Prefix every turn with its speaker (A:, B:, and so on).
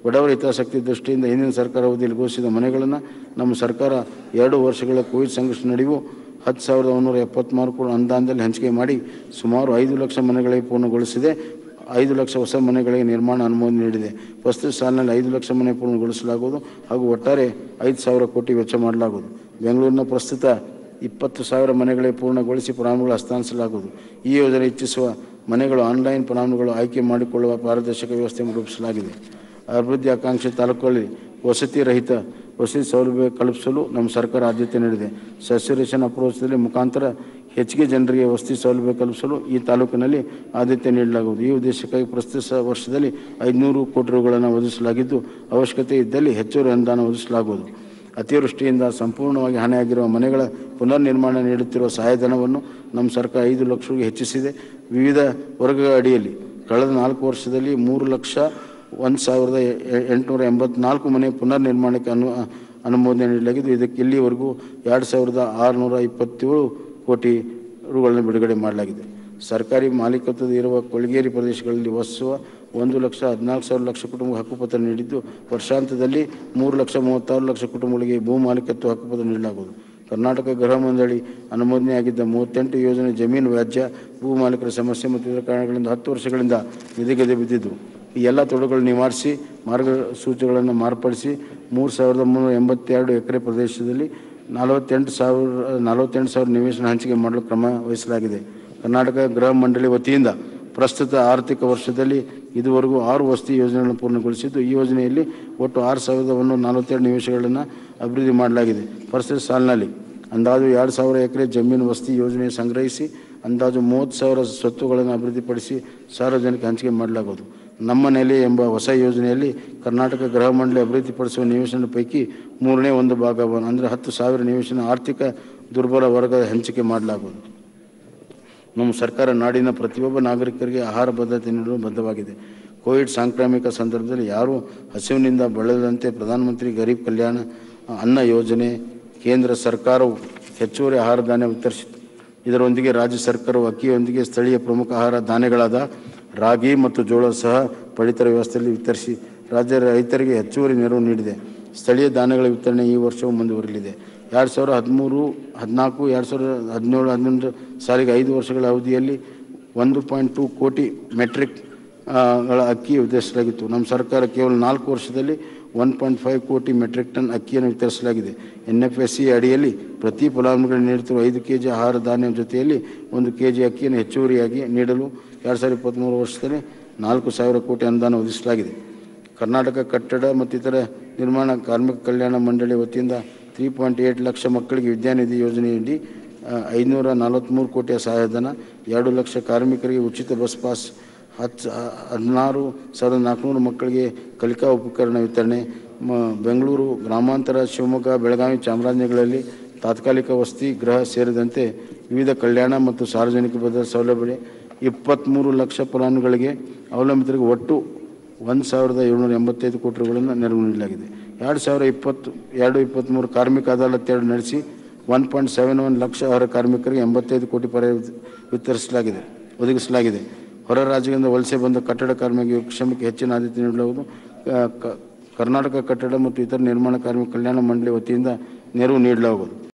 A: ಬಡವರ ಹಿತಾಸಕ್ತಿ ದೃಷ್ಟಿಯಿಂದ ಹಿಂದಿನ ಸರ್ಕಾರ ಅವಧಿಯಲ್ಲಿ ಘೋಷಿಸಿದ ಮನೆಗಳನ್ನು ನಮ್ಮ ಸರ್ಕಾರ ಎರಡು ವರ್ಷಗಳ ಕೋವಿಡ್ ಸಂಘರ್ಷ ನಡುವೆ ಹತ್ತು ಸಾವಿರದ ಒಂಬೈನೂರ ಎಪ್ಪತ್ತ್ಮೂರು ಕೋಟಿ ಅನುದಾನದಲ್ಲಿ ಹಂಚಿಕೆ ಮಾಡಿ ಸುಮಾರು ಐದು ಲಕ್ಷ ಮನೆಗಳಿಗೆ ಪೂರ್ಣಗೊಳಿಸಿದೆ ಐದು ಲಕ್ಷ ಹೊಸ ಮನೆಗಳಿಗೆ ನಿರ್ಮಾಣ ಅನುಮೋದನೆ ನೀಡಿದೆ ಪ್ರಸ್ತುತ ಸಾಲಿನಲ್ಲಿ ಐದು ಲಕ್ಷ ಮನೆ ಪೂರ್ಣಗೊಳಿಸಲಾಗುವುದು ಹಾಗೂ ಒಟ್ಟಾರೆ ಐದು ಸಾವಿರ ಕೋಟಿ ವೆಚ್ಚ ಮಾಡಲಾಗುವುದು ಬೆಂಗಳೂರಿನ ಪ್ರಸ್ತುತ ಇಪ್ಪತ್ತು ಸಾವಿರ ಮನೆಗಳಿಗೆ ಪೂರ್ಣಗೊಳಿಸಿ ಫಲಾನುಭವಿಗಳು ಹಸ್ತಾಂತರಿಸಲಾಗುವುದು ಈ ಯೋಜನೆ ಇಚ್ಛಿಸುವ ಮನೆಗಳು ಆನ್ಲೈನ್ ಫಲಾನುಭವಿಗಳು ಆಯ್ಕೆ ಮಾಡಿಕೊಳ್ಳುವ ಪಾರದರ್ಶಕ ವ್ಯವಸ್ಥೆಯನ್ನು ರೂಪಿಸಲಾಗಿದೆ ಅಭಿವೃದ್ಧಿ ಆಕಾಂಕ್ಷಿ ತಾಲೂಕುಗಳಲ್ಲಿ ವಸತಿ ರಹಿತ ವಸತಿ ಸೌಲಭ್ಯ ಕಲ್ಪಿಸಲು ನಮ್ಮ ಸರ್ಕಾರ ಆದ್ಯತೆ ನೀಡಿದೆ ಸಸ್ಯರೇಷನ್ ಅಪ್ರೋಚದಲ್ಲಿ ಮುಖಾಂತರ ಹೆಚ್ಚಿಗೆ ಜನರಿಗೆ ವಸತಿ ಸೌಲಭ್ಯ ಕಲ್ಪಿಸಲು ಈ ತಾಲೂಕಿನಲ್ಲಿ ಆದ್ಯತೆ ನೀಡಲಾಗುವುದು ಈ ಉದ್ದೇಶಕ್ಕಾಗಿ ಪ್ರಸ್ತುತ ಸ- ವರ್ಷದಲ್ಲಿ ಐದುನೂರು ಕೋಟಿ ರೂಗಳನ್ನು ಒದಗಿಸಲಾಗಿದ್ದು ಅವಶ್ಯಕತೆ ಇದ್ದಲ್ಲಿ ಹೆಚ್ಚುವರಿ ಅನುದಾನ ಒದಗಿಸಲಾಗುವುದು ಅತಿವೃಷ್ಟಿಯಿಂದ ಸಂಪೂರ್ಣವಾಗಿ ಹಾನಿಯಾಗಿರುವ ಮನೆಗಳ ಪುನರ್ ನಿರ್ಮಾಣ ನೀಡುತ್ತಿರುವ ಸಹಾಯಧನವನ್ನು ನಮ್ಮ ಸರ್ಕಾರ ಐದು ಲಕ್ಷಕ್ಕೆ ಹೆಚ್ಚಿಸಿದೆ ವಿವಿಧ ವರ್ಗಗಳ ಅಡಿಯಲ್ಲಿ ಕಳೆದ ನಾಲ್ಕು ವರ್ಷದಲ್ಲಿ ಮೂರು ಲಕ್ಷ ಒಂದು ಸಾವಿರದ ಎ- ಎ- ಎಂಟುನೂರ ಎಂಬತ್ನಾಲ್ಕು ಮನೆ ಪುನರ್ ನಿರ್ಮಾಣಕ್ಕೆ ಅನು ಅನುಮೋದನೆ ನೀಡಲಾಗಿದ್ದು ಇದಕ್ಕೆ ಇಲ್ಲಿವರೆಗೂ ಎರಡು ಸಾವಿರದ ಆರುನೂರ ಇಪ್ಪತ್ತೇಳು ಕೋಟಿ ರುಗಳನ್ನು ಬಿಡುಗಡೆ ಮಾಡಲಾಗಿದೆ ಸರ್ಕಾರಿ ಮಾಲೀಕತ್ವದ ಇರುವ ಕೊಳಗೇರಿ ಪ್ರದೇಶಗಳಲ್ಲಿ ವಾಸಿಸುವ ಒಂದು ಲಕ್ಷ ಹದಿನಾಲ್ಕು ಸಾವಿರ ಲಕ್ಷ ಕುಟುಂಬ ಹಕ್ಕುಪತ್ರ ನೀಡಿದ್ದು ವರ್ಷಾಂತದಲ್ಲಿ ಮೂರು ಲಕ್ಷ ಮೂವತ್ತಾರು ಲಕ್ಷ ಕುಟುಂಬಗಳಿಗೆ ಭೂ ಮಾಲೀಕತ್ವ ಹಕ್ಕುಪತ್ರ ನೀಡಲಾಗುವುದು ಕರ್ನಾಟಕ ಗೃಹ ಮಂಡಳಿ ಅನುಮೋದನೆಯಾಗಿದ್ದ ಮೂವತ್ತೆಂಟು ಯೋಜನೆ ಜಮೀನು ವ್ಯಾಜ್ಯ ಭೂ ಮಾಲೀಕರ ಸಮಸ್ಯೆ ಮತ್ತು ಇತರ ಕಾರಣಗಳಿಂದ ಹತ್ತು ವರ್ಷಗಳಿಂದ ನಿಧಿಗದೆ ಬಿದ್ದಿದ್ದು ಈ ಎಲ್ಲ ತೊಡರುಗಳು ನಿವಾರಿಸಿ ಮಾರ್ಗಸೂಚಿಗಳನ್ನು ಮಾರ್ಪಡಿಸಿ ಮೂರು ಸಾವಿರದ ಮುನ್ನೂರ ಎಂಬತ್ತೆರಡು ಎಕರೆ ಪ್ರದೇಶದಲ್ಲಿ ನಲವತ್ತೆಂಟು ಸಾವಿರ ನಲವತ್ತೆಂಟು ಸಾವಿರ ನಿವೇಶನ ಹಂಚಿಕೆ ಮಾಡಲು ಕ್ರಮ ವಹಿಸಲಾಗಿದೆ ಕರ್ನಾಟಕ ಗೃಹ ಮಂಡಳಿ ವತಿಯಿಂದ ಪ್ರಸ್ತುತ ಆರ್ಥಿಕ ವರ್ಷದಲ್ಲಿ ಇದುವರೆಗೂ ಆರು ವಸತಿ ಯೋಜನೆಗಳನ್ನು ಪೂರ್ಣಗೊಳಿಸಿದ್ದು ಈ ಯೋಜನೆಯಲ್ಲಿ ಒಟ್ಟು ಆರು ಸಾವಿರದ ಒಂದೂರ ನಲವತ್ತೆರಡು ನಿವೇಶನಗಳನ್ನು ಅಭಿವೃದ್ಧಿ ಮಾಡಲಾಗಿದೆ ಪ್ರಸ್ತುತ ಸಾಲಿನಲ್ಲಿ ಅಂದಾಜು ಎರಡು ಸಾವಿರ ಎಕರೆ ಜಮೀನು ವಸತಿ ಯೋಜನೆ ಸಂಗ್ರಹಿಸಿ ಅಂದಾಜು ಮೂವತ್ತು ಸಾವಿರ ಸ್ವತ್ತುಗಳನ್ನು ಅಭಿವೃದ್ಧಿಪಡಿಸಿ ಸಾರ್ವಜನಿಕ ಹಂಚಿಕೆ ಮಾಡಲಾಗುವುದು ನಮ್ಮ ನೆಲೆ ಎಂಬ ಹೊಸ ಯೋಜನೆಯಲ್ಲಿ ಕರ್ನಾಟಕ ಗೃಹ ಮಂಡಳಿ ಅಭಿವೃದ್ಧಿಪಡಿಸುವ ನಿವೇಶನ ಪೈಕಿ ಮೂರನೇ ಒಂದು ಭಾಗವನ್ನು ಅಂದರೆ ಹತ್ತು ಸಾವಿರ ನಿವೇಶನ ಆರ್ಥಿಕ ದುರ್ಬಲ ವರ್ಗದ ಹಂಚಿಕೆ ಮಾಡಲಾಗುವುದು ನಮ್ಮ ಸರ್ಕಾರ ನಾಡಿನ ಪ್ರತಿಯೊಬ್ಬ ನಾಗರಿಕರಿಗೆ ಆಹಾರ ಭದ್ರತೆ ನೀಡಲು ಬದ್ಧವಾಗಿದೆ ಕೋವಿಡ್ ಸಾಂಕ್ರಾಮಿಕ ಸಂದರ್ಭದಲ್ಲಿ ಯಾರೂ ಹಸಿವಿನಿಂದ ಬಳಲದಂತೆ ಪ್ರಧಾನಮಂತ್ರಿ ಗರೀಬ್ ಕಲ್ಯಾಣ ಅನ್ನ ಯೋಜನೆ ಕೇಂದ್ರ ಸರ್ಕಾರವು ಹೆಚ್ಚುವರಿ ಆಹಾರ ಧಾನ್ಯ ವಿತರಿಸಿತು ಇದರೊಂದಿಗೆ ರಾಜ್ಯ ಸರ್ಕಾರವು ಅಕ್ಕಿಯೊಂದಿಗೆ ಸ್ಥಳೀಯ ಪ್ರಮುಖ ಆಹಾರ ಧಾನ್ಯಗಳಾದ ರಾಗಿ ಮತ್ತು ಜೋಳ ಸಹ ಪಡಿತರ ವ್ಯವಸ್ಥೆಯಲ್ಲಿ ವಿತರಿಸಿ ರಾಜ್ಯ ರೈತರಿಗೆ ಹೆಚ್ಚುವರಿ ನೆರವು ನೀಡಿದೆ ಸ್ಥಳೀಯ ಧಾನ್ಯಗಳ ವಿತರಣೆ ಈ ವರ್ಷವೂ ಮುಂದುವರಿಯಲಿದೆ ಎರಡು ಸಾವಿರದ ಹದಿಮೂರು ಹದಿನಾಲ್ಕು ಎರಡು ಸಾವಿರದ ಹದಿನೇಳು ಹದಿನೆಂಟು ಸಾಲಿಗೆ ಐದು ವರ್ಷಗಳ ಅವಧಿಯಲ್ಲಿ ಒಂದು ಪಾಯಿಂಟ್ ಟು ಕೋಟಿ ಮೆಟ್ರಿಕ್ ಆ, ಗಳ ಅಕ್ಕಿ ವಿತರಿಸಲಾಗಿತ್ತು ನಮ್ಮ ಸರ್ಕಾರ ಕೇವಲ ನಾಲ್ಕು ವರ್ಷದಲ್ಲಿ ಒನ್ ಪಾಯಿಂಟ್ ಫೈವ್ ಕೋಟಿ ಮೆಟ್ರಿಕ್ ಟನ್ ಅಕ್ಕಿಯನ್ನು ವಿತರಿಸಲಾಗಿದೆ ಎನ್ ಎಫ್ ಎಸ್ ಸಿ ಅಡಿಯಲ್ಲಿ ಪ್ರತಿ ಫಲಾನುಭವಿಗಳು ನೀಡುತ್ತಿರುವ ಐದು ಕೆ ಜಿ ಆಹಾರ ಧಾನ್ಯ ಜೊತೆಯಲ್ಲಿ ಒಂದು ಕೆ ಜಿ ಅಕ್ಕಿಯನ್ನು ಹೆಚ್ಚುವರಿಯಾಗಿ ನೀಡಲು ಎರಡು ಸಾವಿರದ ಇಪ್ಪತ್ತ್ಮೂರು ವರ್ಷದಲ್ಲಿ ನಾಲ್ಕು ಸಾವಿರ ಕೋಟಿ ಅನುದಾನ ಒದಗಿಸಲಾಗಿದೆ ಕರ್ನಾಟಕ ಕಟ್ಟಡ ಮತ್ತು ಇತರ ನಿರ್ಮಾಣ ಕಾರ್ಮಿಕ ಕಲ್ಯಾಣ ಮಂಡಳಿ ವತಿಯಿಂದ ತ್ರೀ ಪಾಯಿಂಟ್ ಏಟ್ ಲಕ್ಷ ಮಕ್ಕಳಿಗೆ ವಿದ್ಯಾನಿಧಿ ಯೋಜನೆಯಡಿ ಆ, ಐನೂರ ನಲವತ್ತ್ಮೂರು ಕೋಟಿಯ ಸಹಾಯಧನ ಎರಡು ಲಕ್ಷ ಕಾರ್ಮಿಕರಿಗೆ ಉಚಿತ ಬಸ್ ಪಾಸ್ ಹತ್ತು ಹದಿನಾರು ಸಾವಿರದ ನಾಲ್ಕುನೂರು ಮಕ್ಕಳಿಗೆ ಕಲಿಕಾ ಉಪಕರಣ ವಿತರಣೆ ಮ ಬೆಂಗಳೂರು ಗ್ರಾಮಾಂತರ ಶಿವಮೊಗ್ಗ ಬೆಳಗಾವಿ ಚಾಮರಾಜನಗರಗಳಲ್ಲಿ ತಾತ್ಕಾಲಿಕ ವಸತಿ ಗೃಹ ಸೇರಿದಂತೆ ವಿವಿಧ ಕಲ್ಯಾಣ ಮತ್ತು ಸಾರ್ವಜನಿಕ ಭದ್ರತಾ ಸೌಲಭ್ಯ ಇಪ್ಪತ್ತ್ಮೂರು ಲಕ್ಷ ಫಲಾನುಭವಿಗಳಿಗೆ ಅವಲಂಬಿತರಿಗೆ ಒಟ್ಟು ಒಂದು ಸಾವಿರದ ಏಳ್ನೂರ ಎಂಬತ್ತೈದು ಕೋಟಿ ರೂಗಳನ್ನು ನೆರವು ನೀಡಲಾಗಿದೆ ಎರಡು ಸಾವಿರ ಇಪ್ಪತ್ತು ಎರಡು ಇಪ್ಪತ್ತ್ಮೂರು ಕಾರ್ಮಿಕ ಅದಾಲತ್ ಎರಡು ನಡೆಸಿ ಒನ್ ಪಾಯಿಂಟ್ ಸೆವೆನ್ ಒನ್ ಲಕ್ಷ ಹೊರ ಕಾರ್ಮಿಕರಿಗೆ ಎಂಬತ್ತೈದು ಕೋಟಿ ಪರಿಹಾರ ವಿತ- ವಿತರಿಸಲಾಗಿದೆ ಒದಗಿಸಲಾಗಿದೆ ಹೊರ ರಾಜ್ಯಗಳಿಂದ ವಲಸೆ ಬಂದ ಕಟ್ಟಡ ಕಾರ್ಮಿಕ ಕ್ಷಮಕ್ಕೆ ಹೆಚ್ಚಿನ ಆದ್ಯತೆ ನೀಡಲಾಗುವುದು ಕ- ಕ- ಕರ್ನಾಟಕ ಕಟ್ಟಡ ಮತ್ತು ಇತರ ನಿರ್ಮಾಣ ಕಾರ್ಮಿಕ ಕಲ್ಯಾಣ ಮಂಡಳಿ ವತಿಯಿಂದ ನೆರವು ನೀಡಲಾಗುವುದು